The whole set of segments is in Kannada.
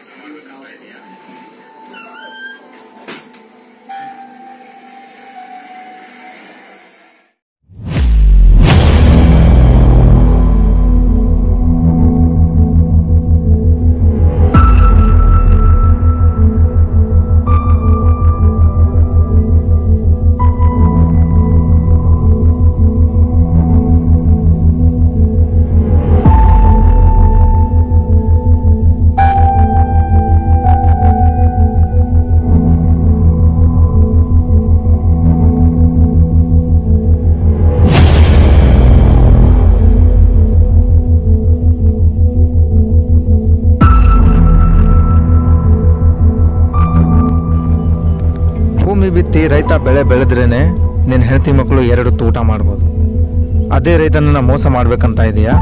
ಕೆಲಸ ಮಾಡ್ಬೇಕಾಗ್ತಾ ಇದೆಯಾ ಭೂಮಿ ಬಿತ್ತಿ ರೈತ ಬೆಳೆ ಬೆಳೆದ್ರೇನೆ ನಿನ್ನ ಹೆಂಡತಿ ಮಕ್ಕಳು ಎರಡು ಹೊತ್ತು ಊಟ ಮಾಡ್ಬೋದು ಅದೇ ರೈತನನ್ನ ಮೋಸ ಮಾಡ್ಬೇಕಂತ ಇದೆಯಾ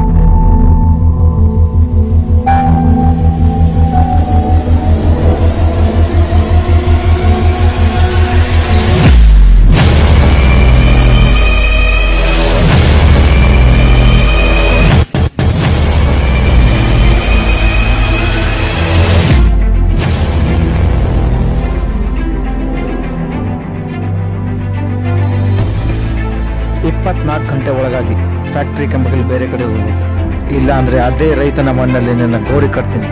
ಇಪ್ಪತ್ನಾಲ್ಕು ಗಂಟೆ ಒಳಗಾಗಿ ಫ್ಯಾಕ್ಟ್ರಿ ಕಂಪನಿಗಳು ಬೇರೆ ಕಡೆ ಹೋಗ್ಬೇಕು ಇಲ್ಲ ಅಂದ್ರೆ ಅದೇ ರೈತನ ಮಣ್ಣಲ್ಲಿ ನಿನ್ನ ಗೋರಿ ಕಟ್ತೀನಿ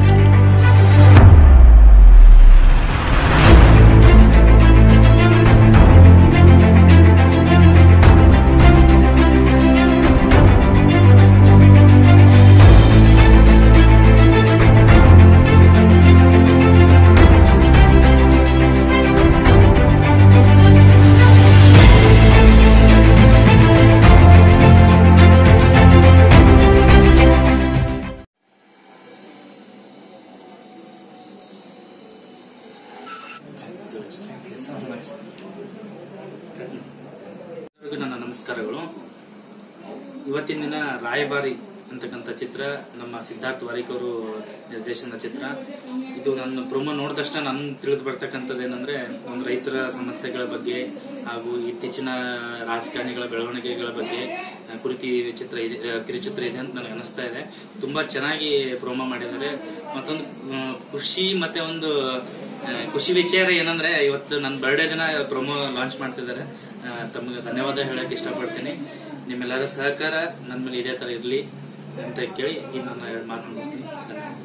ಎಲ್ಲರಿಗೂ ನನ್ನ ನಮಸ್ಕಾರಗಳು ಇವತ್ತಿನ ದಿನ ರಾಯಭಾರಿ ಅಂತಕ್ಕಂಥ ಚಿತ್ರ ನಮ್ಮ ಸಿದ್ಧಾರ್ಥ್ ವಾರಿಕ್ ಅವರು ನಿರ್ದೇಶನದ ಚಿತ್ರ ಇದು ನನ್ನ ಪ್ರೊಮೋ ನೋಡಿದ ತಕ್ಷಣ ನನ್ ತಿಳಿದು ಬರ್ತಕ್ಕಂಥದ್ದು ಏನಂದ್ರೆ ಒಂದು ರೈತರ ಸಮಸ್ಯೆಗಳ ಬಗ್ಗೆ ಹಾಗೂ ಇತ್ತೀಚಿನ ರಾಜಕಾರಣಿಗಳ ಬೆಳವಣಿಗೆಗಳ ಬಗ್ಗೆ ಆ, ಕುರಿತು ಈ ಚಿತ್ರ ಇದೆ ಆ, ಕಿರುಚಿತ್ರ ಇದೆ ಅಂತ ನನಗೆ ಅನಿಸ್ತಾ ಇದೆ ತುಂಬಾ ಚೆನ್ನಾಗಿ ಪ್ರೋಮೋ ಮಾಡಿದ್ದಾರೆ ಮತ್ತೊಂದು ಆ, ಖುಷಿ ಮತ್ತೆ ಒಂದು ಆ, ಖುಷಿ ವಿಚಾರ ಏನಂದ್ರೆ ಇವತ್ತು ನನ್ನ ಬರ್ಡೇ ದಿನ ಪ್ರೊಮೋ ಲಾಂಚ್ ಮಾಡ್ತಿದ್ದಾರೆ ಆ, ತಮಗೆ ಧನ್ಯವಾದ ಹೇಳಕ್ ಇಷ್ಟಪಡ್ತೀನಿ ನಿಮ್ಮೆಲ್ಲರ ಸಹಕಾರ ನನ್ನ ಮೇಲೆ ಇದೇ ತರ ಇರ್ಲಿ ಅಂತ ಕೇಳಿ ಈ ನನ್ನ ಎರಡು ಮಾತು ಮುಗಿಸ್ತೀನಿ ಧನ್ಯವಾದ